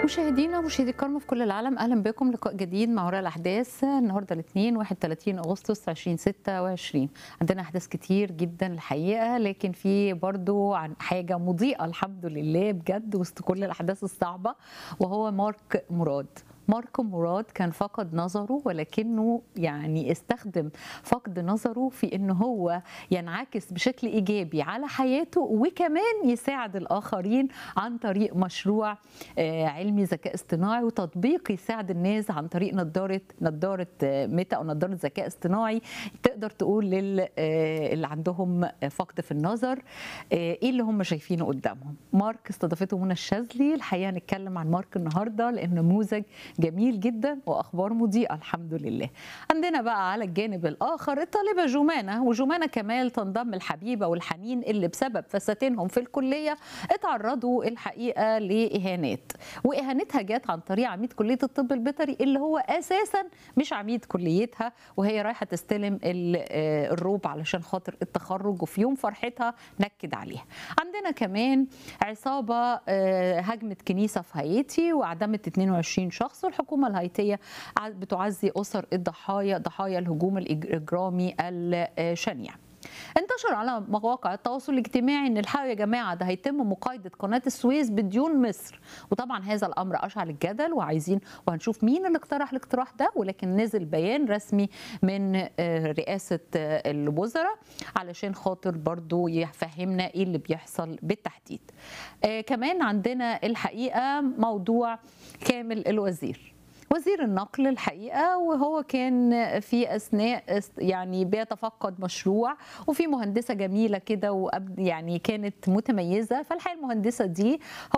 مشاهدينا ومشاهدي الكرام في كل العالم اهلا بكم لقاء جديد مع وراء الاحداث النهارده الاثنين 31 اغسطس 2026 عندنا احداث كتير جدا الحقيقه لكن في برضو عن حاجه مضيئه الحمد لله بجد وسط كل الاحداث الصعبه وهو مارك مراد مارك مراد كان فقد نظره ولكنه يعني استخدم فقد نظره في ان هو ينعكس بشكل ايجابي على حياته وكمان يساعد الاخرين عن طريق مشروع علمي ذكاء اصطناعي وتطبيق يساعد الناس عن طريق نظاره نظاره ميتا او نظاره ذكاء اصطناعي تقدر تقول لل اللي عندهم فقد في النظر ايه اللي هم شايفينه قدامهم مارك استضافته منى الشاذلي الحقيقه هنتكلم عن مارك النهارده لان نموذج جميل جدا واخبار مضيئه الحمد لله عندنا بقى على الجانب الاخر الطالبه جمانه وجمانه كمال تنضم الحبيبه والحنين اللي بسبب فساتينهم في الكليه اتعرضوا الحقيقه لاهانات واهانتها جت عن طريق عميد كليه الطب البيطري اللي هو اساسا مش عميد كليتها وهي رايحه تستلم الروب علشان خاطر التخرج وفي يوم فرحتها نكد عليها عندنا كمان عصابه هجمت كنيسه في هايتي واعدمت 22 شخص والحكومه الهايتيه بتعزي اسر الضحايا ضحايا الهجوم الاجرامي الشنيع انتشر على مواقع التواصل الاجتماعي ان الحقوا يا جماعه ده هيتم مقايضه قناه السويس بديون مصر وطبعا هذا الامر اشعل الجدل وعايزين وهنشوف مين اللي اقترح الاقتراح ده ولكن نزل بيان رسمي من رئاسه الوزراء علشان خاطر برضو يفهمنا ايه اللي بيحصل بالتحديد كمان عندنا الحقيقه موضوع كامل الوزير وزير النقل الحقيقه وهو كان في اثناء يعني بيتفقد مشروع وفي مهندسه جميله كده يعني كانت متميزه فالحقيقه المهندسه دي هو